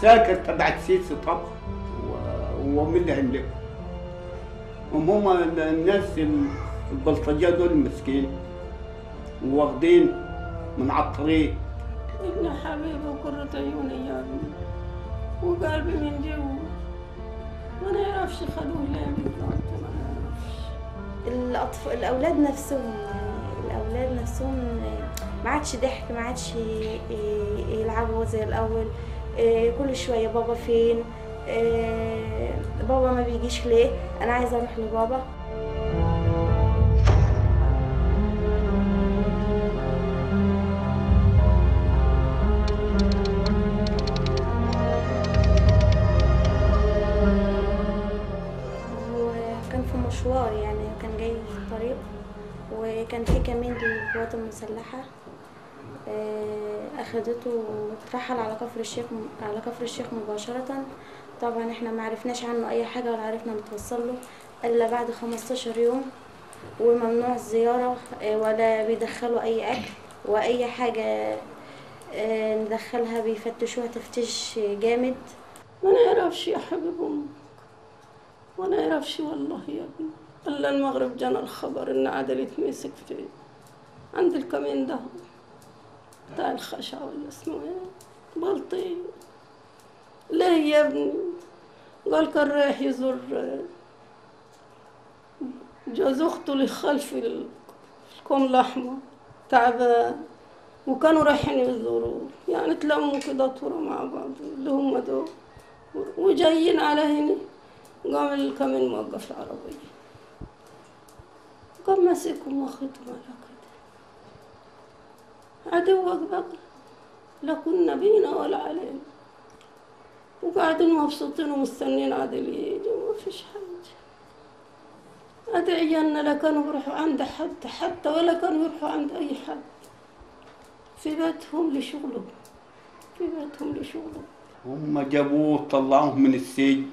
عساكر تبع السيسي طبعا و- ومين اللي هيملكهم هم هم الناس البلطجيه دول مسكين واخدين من على الطريق ابن حبيبي وقرة عيوني يا ابني وقلبي من جوا ما نعرفش خدوه ليه بالضبط ما نعرفش الأطفال الأولاد نفسهم يعني الأولاد نفسهم ما عادش ضحك ما عادش ي- يلعبوا زي الأول إيه، كل شوية بابا فين إيه، بابا ما بيجيش ليه أنا عايزة أروح لبابا وكان في مشوار يعني كان جاي في الطريق وكان في كمين للقوات المسلحة آه، أخدته واترحل على كفر الشيخ على كفر الشيخ مباشرة طبعا احنا ما عرفناش عنه أي حاجة ولا عرفنا نتوصل له إلا بعد 15 يوم وممنوع الزيارة آه، ولا بيدخلوا أي أكل وأي حاجة آه، ندخلها بيفتشوها تفتيش جامد ما نعرفش يا حبيب امك ما نعرفش والله يا ابني الا المغرب جانا الخبر ان عادل يتمسك في عند الكمين ده بتاع الخشع ولا اسمه ايه بلطي ليه يا ابني قال كان رايح يزور جوز اخته اللي خلف ال- الكوم الاحمر تعبان وكانوا رايحين يزوروه يعني تلموا كده طورة مع بعض اللي هم دول وجايين على هنا قام الكمين موقف العربية قام ماسكهم واخدهم على كده عدوك بقى لا كنا بينا ولا علينا وقاعدين مبسوطين ومستنين عادل يجي وما فيش حاجة أدي عيالنا لا كانوا يروحوا عند حد حتى ولا كانوا يروحوا عند أي حد في بيتهم لشغلهم في بيتهم لشغلهم هم جابوه طلعوه من السجن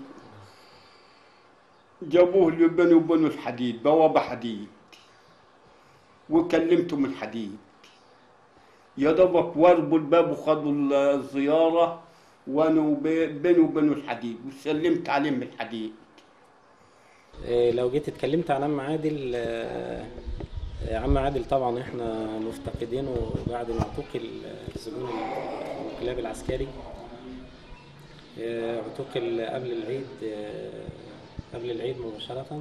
جابوه اللي بنوا وبنوا الحديد بوابة حديد وكلمتهم الحديد يا دوبك وربوا الباب وخدوا الزيارة وانا وب- بنوا وبنوا الحديد وسلمت عليهم الحديد إيه، لو جيت اتكلمت عن عم عادل آه، آه، عم عادل طبعا احنا مفتقدينه بعد ما اعتقل آه، سجون الانقلاب العسكري آه، اعتقل قبل العيد آه، قبل العيد مباشرة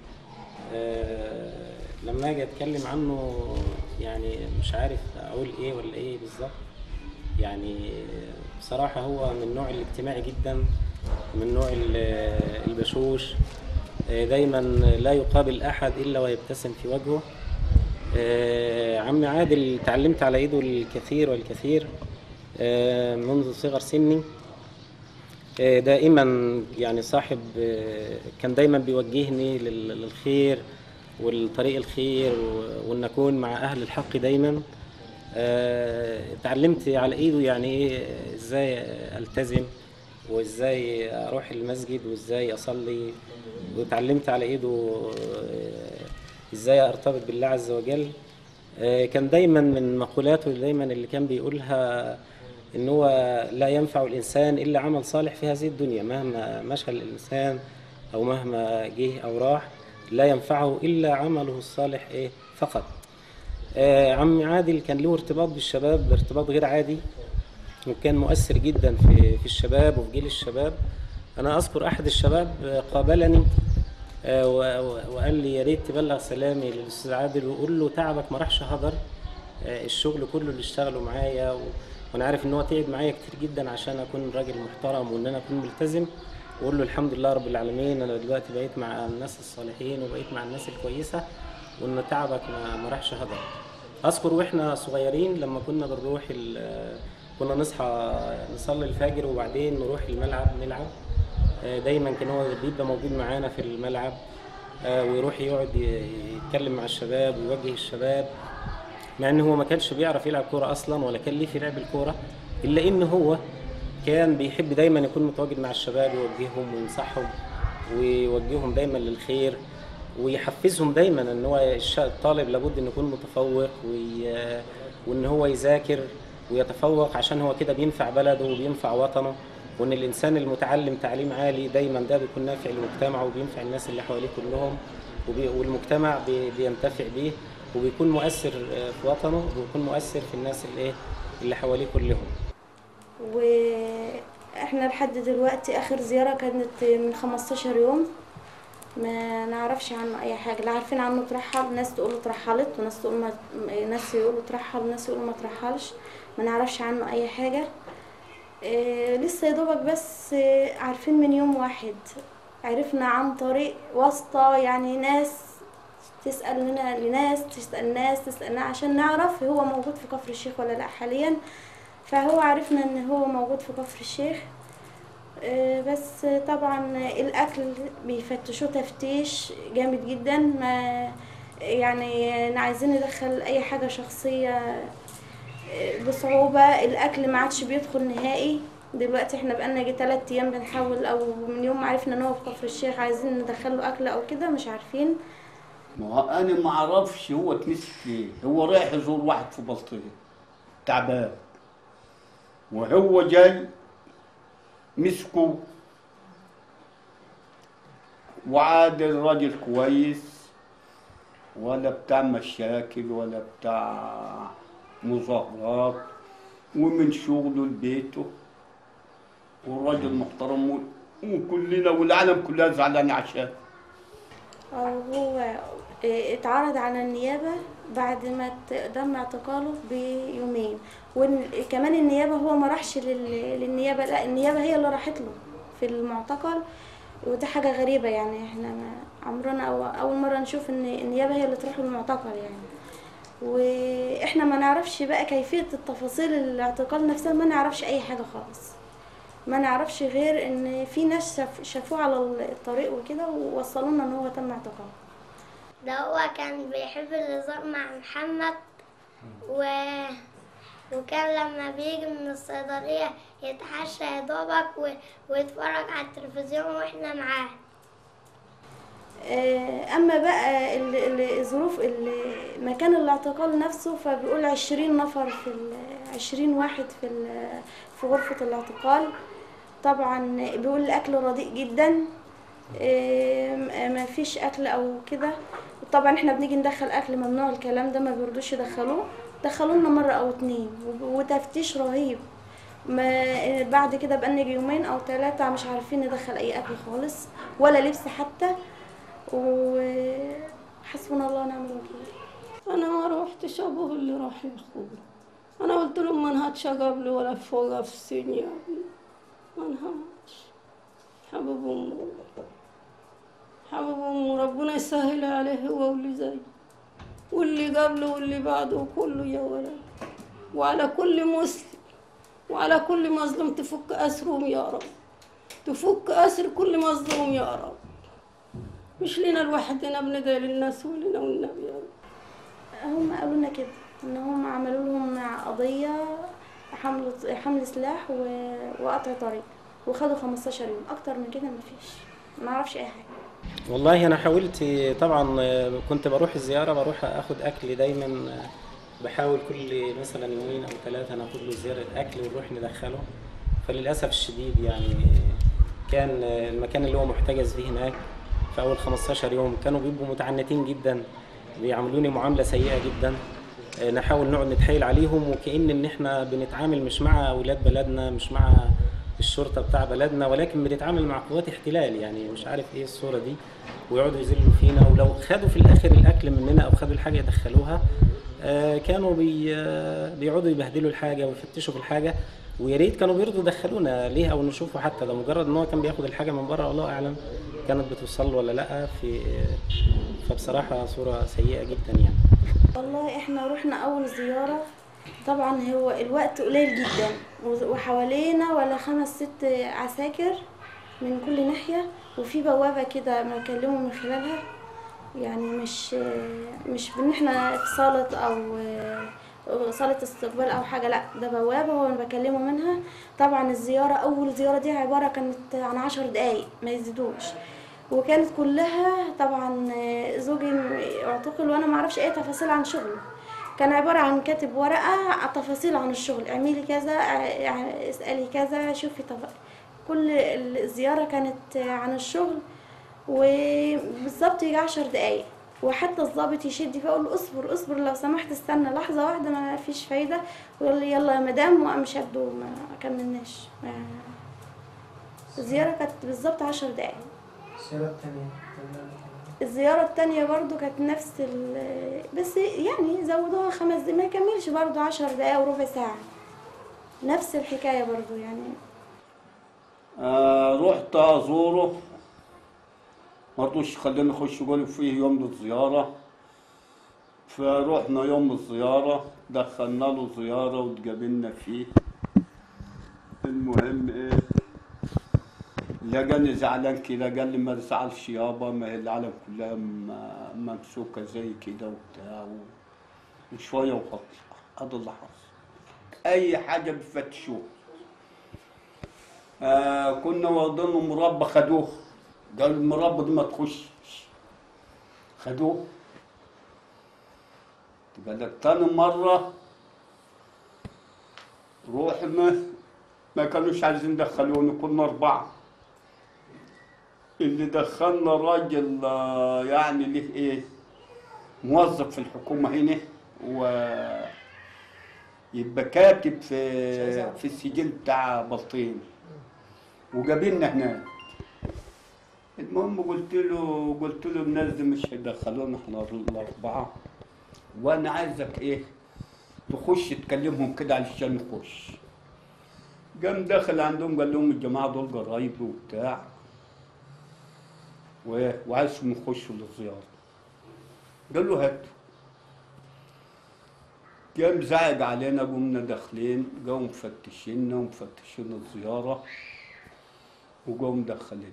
آه، لما اجي اتكلم عنه يعني مش عارف اقول ايه ولا ايه بالظبط يعني بصراحة هو من النوع الاجتماعي جدا من النوع ال- البشوش آه، دايما لا يقابل أحد إلا ويبتسم في وجهه آه، عم عادل تعلمت على ايده الكثير والكثير آه، منذ صغر سني آه، دائما يعني صاحب آه، كان دايما بيوجهني لل- للخير والطريق الخير و- وان اكون مع اهل الحق دايما آه، اتعلمت على ايده يعني ايه ازاي التزم وازاي اروح المسجد وازاي اصلي واتعلمت على ايده آه، ازاي ارتبط بالله عز وجل آه، كان دايما من مقولاته دايما اللي كان بيقولها ان هو لا ينفع الانسان الا عمل صالح في هذه الدنيا مهما مشى الانسان او مهما جه او راح لا ينفعه الا عمله الصالح ايه فقط آه، عم عادل كان له ارتباط بالشباب ارتباط غير عادي وكان مؤثر جدا في في الشباب وفي جيل الشباب انا اذكر احد الشباب آه، قابلني آه، و- و- وقال لي يا ريت تبلغ سلامي للاستاذ عادل وقول له تعبك ما راحش هدر آه، الشغل كله اللي اشتغلوا معايا و... وانا عارف ان هو تعب معايا كتير جدا عشان اكون راجل محترم وان انا اكون ملتزم واقول له الحمد لله رب العالمين انا دلوقتي بقيت مع الناس الصالحين وبقيت مع الناس الكويسه وان تعبك ما, ما راحش هدر اذكر واحنا صغيرين لما كنا بنروح ال- كنا نصحى نصلي الفجر وبعدين نروح الملعب نلعب آه، دايما كان هو بيبقى موجود معانا في الملعب آه، ويروح يقعد ي- يتكلم مع الشباب ويوجه الشباب مع ان هو ما كانش بيعرف يلعب كوره اصلا ولا كان ليه في لعب الكوره الا ان هو كان بيحب دايما يكون متواجد مع الشباب يوجههم وينصحهم ويوجههم دايما للخير ويحفزهم دايما ان هو الش- الطالب لابد انه يكون متفوق وي... وان هو يذاكر ويتفوق عشان هو كده بينفع بلده وبينفع وطنه وان الانسان المتعلم تعليم عالي دايما ده بيكون نافع لمجتمعه وبينفع الناس اللي حواليه كلهم وبي- والمجتمع بي- بينتفع بيه وبيكون مؤثر آه، في وطنه وبيكون مؤثر في الناس اللي ايه اللي حواليه كلهم واحنا لحد دلوقتي اخر زيارة كانت من 15 يوم ما نعرفش عنه اي حاجة لا عارفين عنه ترحل ناس تقول اترحلت وناس تقول ما ناس يقولوا ترحل وناس يقولوا ما ترحلش ما نعرفش عنه اي حاجة إيه لسه يا دوبك بس إيه عارفين من يوم واحد عرفنا عن طريق واسطة يعني ناس تسأل لنا لناس تسأل ناس تسألنا عشان نعرف هو موجود في كفر الشيخ ولا لا حاليا فهو عرفنا ان هو موجود في كفر الشيخ آه، بس طبعا الاكل بيفتشوه تفتيش جامد جدا ما يعني عايزين ندخل اي حاجه شخصيه آه، بصعوبه الاكل ما عادش بيدخل نهائي دلوقتي احنا بقالنا جي تلات ايام بنحاول او من يوم ما عرفنا ان هو في كفر الشيخ عايزين ندخله اكل او كده مش عارفين ما هو انا ما اعرفش هو اتمسك ليه هو رايح يزور واحد في بلطية تعبان وهو جاي مسكه وعاد الراجل كويس ولا بتاع مشاكل ولا بتاع مظاهرات ومن شغله لبيته والراجل محترم و- وكلنا والعالم كلها زعلانة عشان أو هو إيه، اتعرض على النيابة بعد ما ت- تم اعتقاله بيومين وكمان النيابة هو ما راحش لل- للنيابة لا النيابة هي اللي راحت له في المعتقل ودي حاجة غريبة يعني احنا ما عمرنا أو أول مرة نشوف إن النيابة هي اللي تروح للمعتقل يعني واحنا ما نعرفش بقى كيفية التفاصيل الاعتقال نفسها ما نعرفش أي حاجة خالص ما نعرفش غير ان في ناس شاف شافوه على الطريق وكده ووصلوا لنا ان هو تم اعتقاله ده هو كان بيحب الهزار مع محمد و... وكان لما بيجي من الصيدلية يتعشى يا دوبك و... ويتفرج على التلفزيون واحنا معاه آه، اما بقى ال- ال- الظروف ال- مكان الاعتقال نفسه فبيقول عشرين نفر في ال- عشرين واحد في ال- في غرفة الاعتقال طبعا بيقول الاكل رديء جدا آه، م- ما فيش اكل او كده طبعا احنا بنيجي ندخل اكل ممنوع الكلام ده ما بيرضوش يدخلوه دخلوا لنا مره او اتنين وب- وتفتيش رهيب ما بعد كده بقى نيجي يومين او ثلاثه مش عارفين ندخل اي اكل خالص ولا لبس حتى وحسبنا الله ونعم الوكيل انا ما روحتش ابوه اللي راح يا اخوي انا قلت له ما انهاتش قبلي ولا فوق في السن يا ابني ما انهاتش حبيب امه حبيب امه ربنا يسهل عليه هو واللي زي واللي قبله واللي بعده كله يا ولد وعلى كل مسلم وعلى كل مظلوم تفك اسرهم يا رب تفك اسر كل مظلوم يا رب مش لنا لوحدنا بندعي للناس ولنا والنبي يا رب هم قالوا لنا كده ان هم عملوا لهم قضيه حمل حمل سلاح و- وقطع طريق وخدوا 15 يوم اكتر من كده مفيش ما اعرفش اي حاجه والله انا حاولت طبعا آه، كنت بروح الزياره بروح اخد اكل دايما آه، بحاول كل مثلا يومين او ثلاثه ناخد له زياره اكل ونروح ندخله فللاسف الشديد يعني كان آه، المكان اللي هو محتجز فيه هناك في اول 15 يوم كانوا بيبقوا متعنتين جدا بيعاملوني معامله سيئه جدا آه، نحاول نقعد نتحايل عليهم وكأن ان احنا بنتعامل مش مع اولاد بلدنا مش مع الشرطه بتاع بلدنا ولكن بنتعامل مع قوات احتلال يعني مش عارف ايه الصوره دي ويقعدوا يذلوا فينا ولو خدوا في الاخر الاكل مننا او خدوا الحاجه يدخلوها آه، كانوا بي آه، بيقعدوا يبهدلوا الحاجه ويفتشوا في الحاجه ويا ريت كانوا بيرضوا يدخلونا ليه او نشوفه حتى ده مجرد ان هو كان بياخد الحاجه من بره الله اعلم كانت بتوصل له ولا لا في فبصراحه صوره سيئه جدا يعني والله احنا رحنا اول زياره طبعا هو الوقت قليل جدا وحوالينا ولا خمس ست عساكر من كل ناحيه وفي بوابه كده بنكلمه من خلالها يعني مش مش بان احنا في صاله او صالة استقبال أو حاجة لأ ده بوابة هو أنا بكلمه منها طبعا الزيارة أول زيارة دي عبارة كانت عن عشر دقايق ما يزيدوش وكانت كلها طبعا زوجي اعتقل وأنا معرفش أي تفاصيل عن شغله كان عبارة عن كاتب ورقة تفاصيل عن الشغل اعملي كذا ع- اسألي كذا شوفي تف... كل الزيارة كانت عن الشغل وبالظبط يجي عشر دقايق وحتى الضابط يشد فيه اقول له اصبر اصبر لو سمحت استنى لحظة واحدة ما فيش فايدة ويقول لي يلا يا مدام وقام شد وما كملناش ما- الزيارة كانت بالظبط عشر دقايق السيرة التانية الزيارة التانية برضو كانت نفس ال بس يعني زودوها خمس دقايق ما يكملش برضو عشر دقايق وربع ساعة نفس الحكاية برضو يعني آه رحت ازوره ما رضوش خليني اخش قالوا فيه يوم للزياره فروحنا يوم الزياره دخلنا له زياره واتقابلنا فيه المهم ايه لقاني زعلان كده قال لي ما تزعلش يابا ما هي العالم كلها م- ممسوكه زي كده وبتاع و- وشويه وخلاص هذا اللي حصل اي حاجه بيفتشوها آه كنا واخدينه مربى خدوه قالوا المربى دي ما تخش خدوه قال لك تاني مرة روحنا ما كانوش عايزين يدخلوني كنا أربعة اللي دخلنا راجل آه، يعني له إيه موظف في الحكومة هنا و يبقى كاتب في في السجل بتاع بلطيم وجابلنا هناك المهم قلت له قلت له الناس دي مش هيدخلونا احنا الاربعه وانا عايزك ايه تخش تكلمهم كده علشان نخش قام داخل عندهم قال لهم الجماعه دول قرايبي وبتاع و- وعايزهم يخشوا للزياره قال له هاتوا قام زعق علينا قمنا داخلين قاموا مفتشيننا ومفتشين الزياره وقوم مدخلين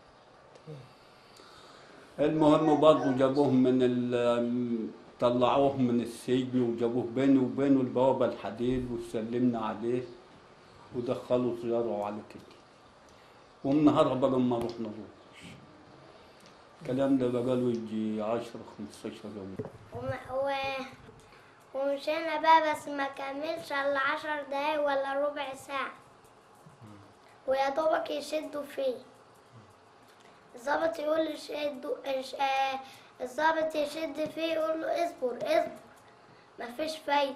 المهم برضه جابوهم من ال طلعوه من السجن وجابوه بيني وبينه البوابة الحديد وسلمنا عليه ودخلوا زيارة على كده والنهار بقى ما رحنا روح الكلام ده بقى له يجي 10 15 يوم وما- و... ومشينا بقى بس ما كملش الا عشر دقايق ولا ربع ساعة ويا دوبك يشدوا فيه الظابط يقول لي شدوا إش- آه، الظابط يشد فيه يقول له اصبر اصبر مفيش فايدة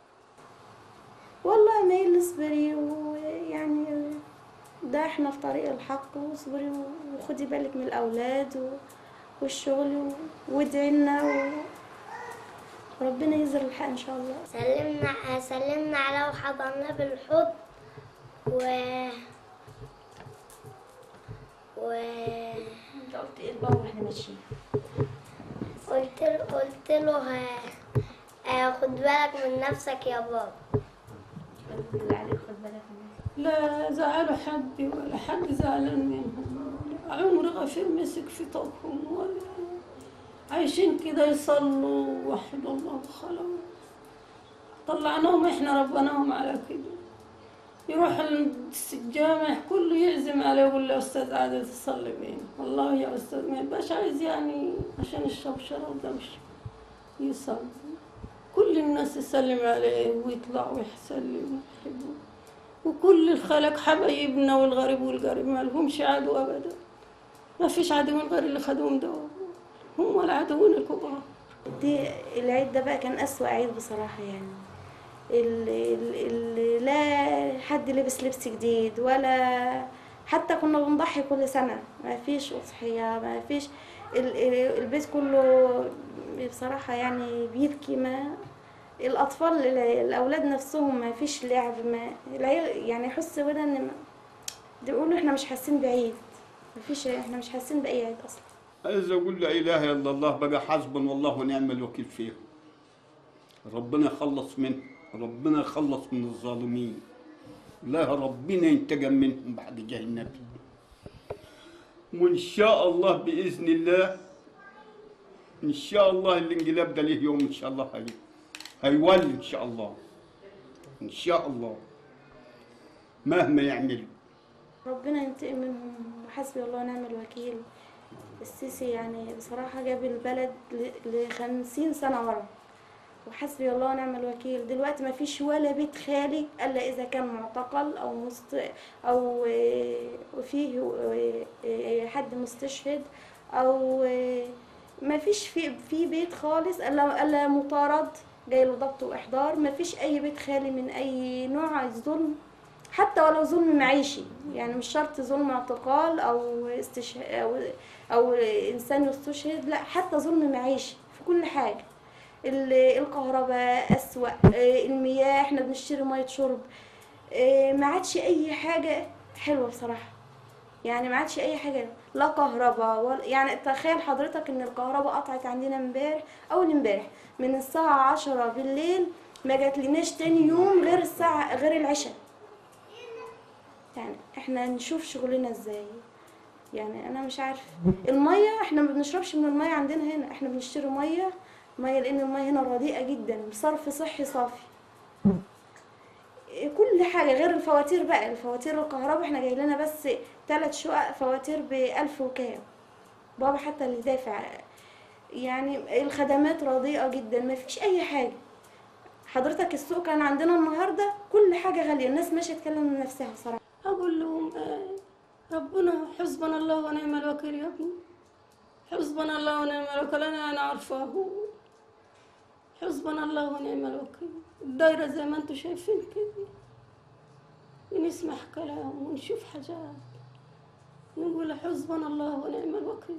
والله ميل اصبري ويعني ده احنا في طريق الحق واصبري وخدي بالك من الاولاد و- والشغل و- وادعي لنا و- وربنا يزر الحق ان شاء الله سلمنا سلمنا عليه وحضناه بالحضن و و انت قلت ايه بقى واحنا ماشيين قلت له قلت له ها- آه، خد بالك من نفسك يا بابا بالله عليك خد بالك مني. لا زعلوا حد ولا حد زعلان منهم ولا عمر غفير مسك في طبهم ولا عايشين كده يصلوا وحدوا الله وخلاص طلعناهم احنا ربناهم على كده يروح الجامع كله يعزم عليه يقول له يا استاذ عادل تصلي بينا والله يا استاذ ما يبقاش عايز يعني عشان الشبشره وده مش يصلي كل الناس يسلم عليه ويطلع ويسلم ويحبه وكل الخلق حبايبنا والغريب والقريب ما لهمش عدو ابدا ما فيش عدوين غير اللي خدوهم دول هم العدوين الكبار دي العيد ده بقى كان أسوأ عيد بصراحة يعني ال ال ال لا حد لبس لبس جديد ولا حتى كنا بنضحي كل سنة ما فيش أضحية ما فيش ال ال البيت كله بصراحة يعني بيبكي ما الأطفال ال- الأولاد نفسهم ما فيش لعب ما العيال يعني يحس كده إن ما- بيقولوا إحنا مش حاسين بعيد ما فيش إحنا مش حاسين بأي عيد أصلا عايز اقول لا اله الا الله بقى حسبنا والله ونعم الوكيل فيهم ربنا يخلص منهم ربنا يخلص من الظالمين لا ربنا ينتقم منهم بعد جاه النبي وان شاء الله باذن الله ان شاء الله الانقلاب ده ليه يوم ان شاء الله هي هيولي ان شاء الله ان شاء الله مهما يعملوا ربنا ينتقم منهم وحسبي الله ونعم الوكيل السيسي يعني بصراحة جاب البلد ل- لخمسين سنة ورا وحسبي الله ونعم الوكيل دلوقتي ما فيش ولا بيت خالي الا اذا كان معتقل او مست او آه، فيه آه، آه، حد مستشهد او آه، ما فيش في في بيت خالص الا الا مطارد جاي له ضبط واحضار ما فيش اي بيت خالي من اي نوع ظلم حتى ولو ظلم معيشي يعني مش شرط ظلم اعتقال او استشهاد او او انسان يستشهد لا حتى ظلم معيشي في كل حاجه ال- الكهرباء اسوأ آه، المياه احنا بنشتري ميه شرب آه، ما عادش اي حاجه حلوه بصراحه يعني ما عادش اي حاجه لا كهرباء ولا يعني تخيل حضرتك ان الكهرباء قطعت عندنا امبارح اول امبارح من الساعه عشرة بالليل ما جاتلناش تاني يوم غير الساعه غير العشاء يعني احنا نشوف شغلنا ازاي يعني انا مش عارف الميه احنا ما بنشربش من الميه عندنا هنا احنا بنشتري ميه ميه لان الميه هنا رديئه جدا بصرف صحي صافي كل حاجه غير الفواتير بقى الفواتير الكهرباء احنا جاي لنا بس ثلاث شقق فواتير بألف وكام بابا حتى اللي دافع يعني الخدمات رديئه جدا ما فيش اي حاجه حضرتك السوق كان عندنا النهارده كل حاجه غاليه الناس ماشيه تكلم من نفسها بصراحه أقول لهم آه، ربنا حسبنا الله ونعم الوكيل يا ابني حسبنا الله ونعم الوكيل أنا أنا عارفاه حسبنا الله ونعم الوكيل الدايرة زي ما انتم شايفين كده ونسمع كلام ونشوف حاجات نقول حسبنا الله ونعم الوكيل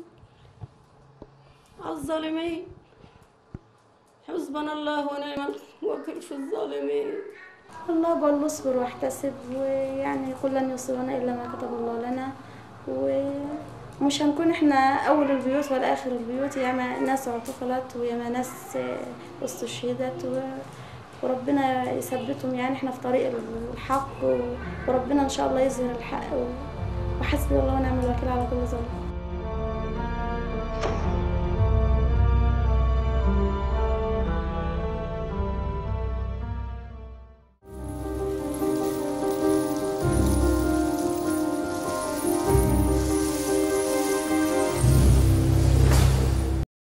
الظالمين حسبنا الله ونعم الوكيل في الظالمين الله بقول له اصبر واحتسب ويعني قل لن يصيبنا الا ما كتب الله لنا ومش هنكون احنا اول البيوت ولا اخر البيوت ياما ناس اعتقلت وياما ناس آه، استشهدت و- وربنا يثبتهم يعني احنا في طريق الحق و- وربنا ان شاء الله يظهر الحق و- وحسبي الله ونعم الوكيل على كل ظالم